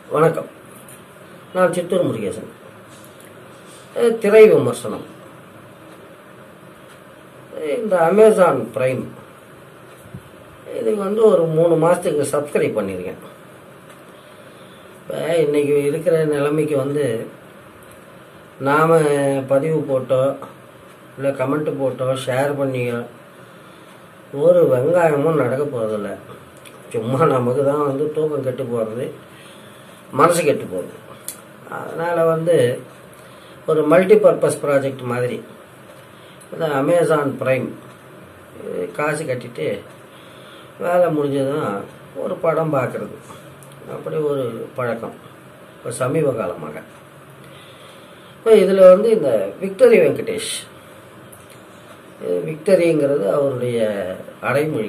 வணக்கம் நான் சித்தூர் முருகேசன் அஹ் திரை விமர்சனம் இந்த அமேசான் பிரைம் இதுக்கு வந்து ஒரு மூணு மாதத்துக்கு சப்ஸ்கிரைப் பண்ணியிருக்கேன் இப்போ இன்னைக்கு இருக்கிற நிலைமைக்கு வந்து நாம் பதிவு போட்டோ இல்லை கமெண்ட் போட்டோ ஷேர் பண்ணியோ ஒரு வெங்காயமும் நடக்க போகிறதில்ல சும்மா நமக்கு தான் வந்து தூக்கம் கெட்டு போகிறது மனசு கெட்டு போகுது அதனால் வந்து ஒரு மல்டி பர்பஸ் ப்ராஜெக்ட் மாதிரி இந்த அமேசான் ப்ரைம் இது காசு கட்டிட்டு வேலை முடிஞ்சதும் ஒரு படம் பார்க்குறது அப்படி ஒரு பழக்கம் இப்போ சமீப காலமாக இப்போ இதில் வந்து இந்த விக்டரி வெங்கடேஷ் இது விக்டரிங்கிறது அவருடைய அடைமொழி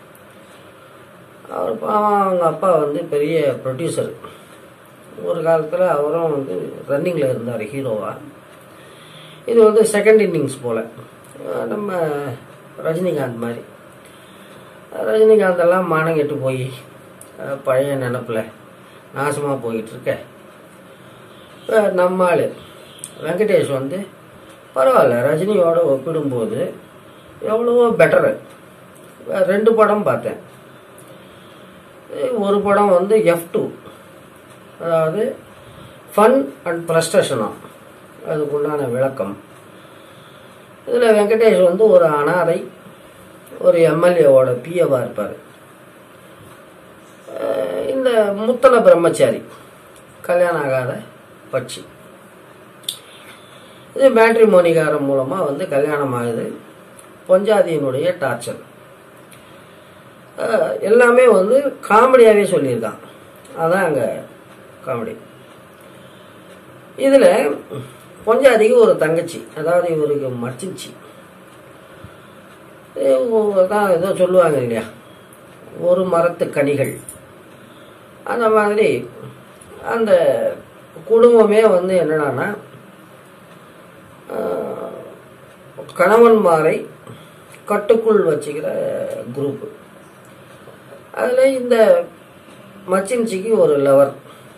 அவர் பாவம் அவங்க அப்பா வந்து பெரிய ப்ரொடியூசர் ஒரு காலத்தில் அவரும் வந்து ரன்னிங்கில் இருந்தார் ஹீரோவா இது வந்து செகண்ட் இன்னிங்ஸ் போல் நம்ம ரஜினிகாந்த் மாதிரி ரஜினிகாந்த் எல்லாம் மானம் கெட்டு போய் அஹ், பழைய நினப்பில் நாசமாக போயிட்டுருக்க இப்போ நம்ம ஆள் வெங்கடேஷ் வந்து பரவாயில்ல ரஜினியோட ஒப்பிடும்போது எவ்வளவோ பெட்டரு ரெண்டு படம் பார்த்தேன் ஒரு படம் வந்து எஃப் டூ அதாவது ஃபன் அண்ட் ப்ரஸ்டேஷனா அதுக்குண்டான விளக்கம் இதில் வெங்கடேஷ் வந்து ஒரு அனாதை ஒரு எம்எல்ஏவோட பிஏவாக இருப்பார் இந்த முத்தன பிரம்மச்சாரி கல்யாணம் ஆகாத பட்சி இது மேட்ரிமோனிகாரம் மூலமாக வந்து கல்யாணம் ஆகுது பொஞ்சாதியினுடைய டார்ச்சர் அஹ் எல்லாமே வந்து காமெடியாகவே சொல்லியிருக்கான் அதான் அங்கே காமெடி இதில் பொஞ்சாதிக்கு ஒரு தங்கச்சி அதாவது இவருக்கு மச்சிஞ்சி தான் ஏதோ சொல்லுவாங்க இல்லையா ஒரு மரத்து கனிகள் அந்த மாதிரி அந்த குடும்பமே வந்து என்னடான்னா ஆஹ், கணவன்மாரை கட்டுக்குள் வச்சுக்கிற குரூப்பு அதில் இந்த மச்சின்சிக்கு ஒரு லவர்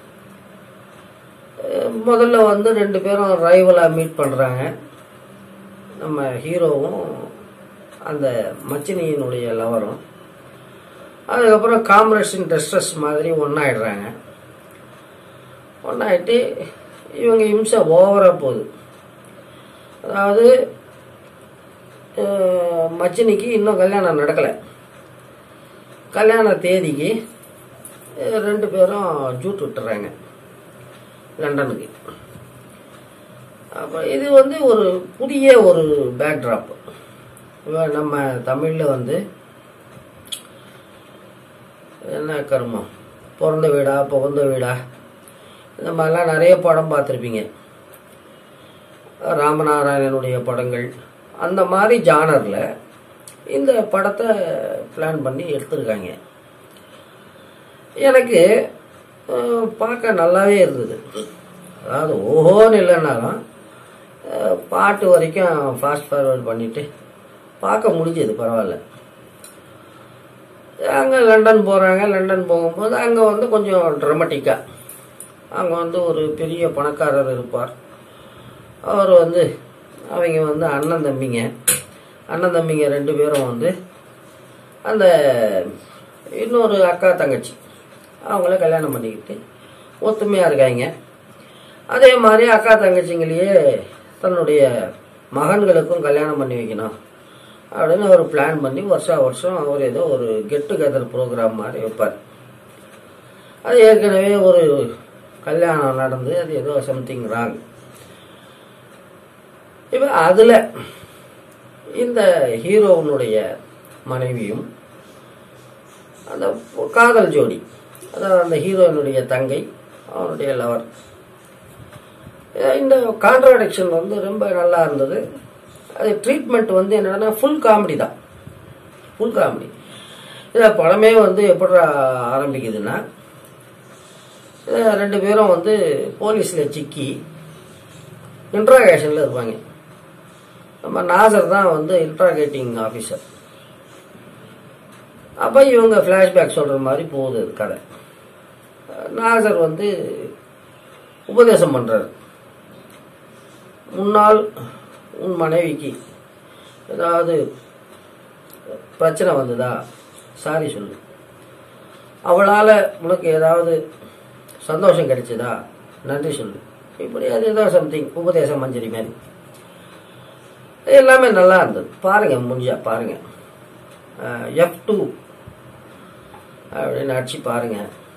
முதல்ல வந்து ரெண்டு பேரும் ரைவலாக மீட் பண்ணுறாங்க நம்ம ஹீரோவும் அந்த மச்சினியினுடைய லவரும் அதுக்கப்புறம் காம்ரேட்ஸ் இன் டெஸ்ட்ரஸ் மாதிரி ஒன்றாயிடுறாங்க ஒன்றாயிட்டு இவங்க இம்சை ஓவராக போகுது அதாவது அஹ், மச்சினிக்கு இன்னும் கல்யாணம் நடக்கலை கல்யாண தேதிக்கு அஹ், ரெண்டு பேரும் ஜூட் விட்டுறாங்க லண்டனுக்கு அப்போ இது வந்து ஒரு புதிய ஒரு பேக்ட்ராப் நம்ம தமிழில் வந்து என்ன கர்மம் பிறந்த வீடா புகுந்த வீடா இந்த மாதிரிலாம் நிறைய படம் பார்த்துருப்பீங்க ராமநாராயணனுடைய படங்கள் அந்த மாதிரி ஜானரில் இந்த படத்தை பிளான் பண்ணி எடுத்திருக்காங்க எனக்கு அஹ், பார்க்க நல்லாவே இருந்தது அதாவது ஓஹோன்னு இல்லைன்னாலும் அஹ், பாட்டு வரைக்கும் ஃபாஸ்ட் ஃபார்வர்ட் பண்ணிட்டு பார்க்க முடிஞ்சது பரவாயில்ல அங்கே லண்டன் போகிறாங்க லண்டன் போகும்போது அங்கே வந்து கொஞ்சம் ட்ரமட்டிக்காக அங்கே வந்து ஒரு பெரிய பணக்காரர் இருப்பார் அவர் வந்து அவங்க வந்து அண்ணன் தம்பிங்க அண்ணன் தம்பிங்க ரெண்டு பேரும் வந்து அந்த இன்னொரு அக்கா தங்கச்சி அவங்கள கல்யாணம் பண்ணிக்கிட்டு ஒத்துமையாக இருக்காங்க அதே மாதிரி அக்கா தங்கச்சிங்களையே தன்னுடைய மகன்களுக்கும் கல்யாணம் பண்ணி வைக்கணும் அப்படின்னு ஒரு பிளான் பண்ணி வருஷா வருஷம் அவர் ஏதோ ஒரு கெட் டுகெதர் ப்ரோக்ராம் மாதிரி வைப்பார் அது ஏற்கனவே ஒரு கல்யாணம் நடந்து அது ஏதோ சம்திங் ராங் இப்போ அதில் இந்த ஹீரோவனுடைய மனைவியும் அந்த காதல் ஜோடி அதாவது அந்த ஹீரோயினுடைய தங்கை அவனுடைய லவர் இந்த கான்ட்ராடிக்ஷன் வந்து ரொம்ப நல்லா இருந்தது அது ட்ரீட்மெண்ட் வந்து என்னன்னா ஃபுல் காமெடி தான் ஃபுல் காமெடி இதில் படமே வந்து எப்படி ஆரம்பிக்குதுன்னா இதில் ரெண்டு பேரும் வந்து போலீஸில் சிக்கி இன்ட்ராகேஷனில் இருப்பாங்க நம்ம நாசர் தான் வந்து இன்ட்ராகேட்டிங் ஆஃபீஸர் அப்போ இவங்க ஃப்ளாஷ்பேக் சொல்கிற மாதிரி போகுது அது கதை நாசர் வந்து உபதேசம் பண்ணுறாரு முன்னால் உன் மனைவிக்கு ஏதாவது பிரச்சனை வந்ததா சாரி சொல்லு அவளால் உனக்கு ஏதாவது சந்தோஷம் கிடைச்சதா நன்றி சொல்லு இப்படி அதுதான் சம்திங் உபதேச மஞ்சரி மாதிரி எல்லாமே நல்லா இருந்தது பாருங்க முடிஞ்சா பாருங்க எஃப் டூ அப்படின்னு அடிச்சு பாருங்க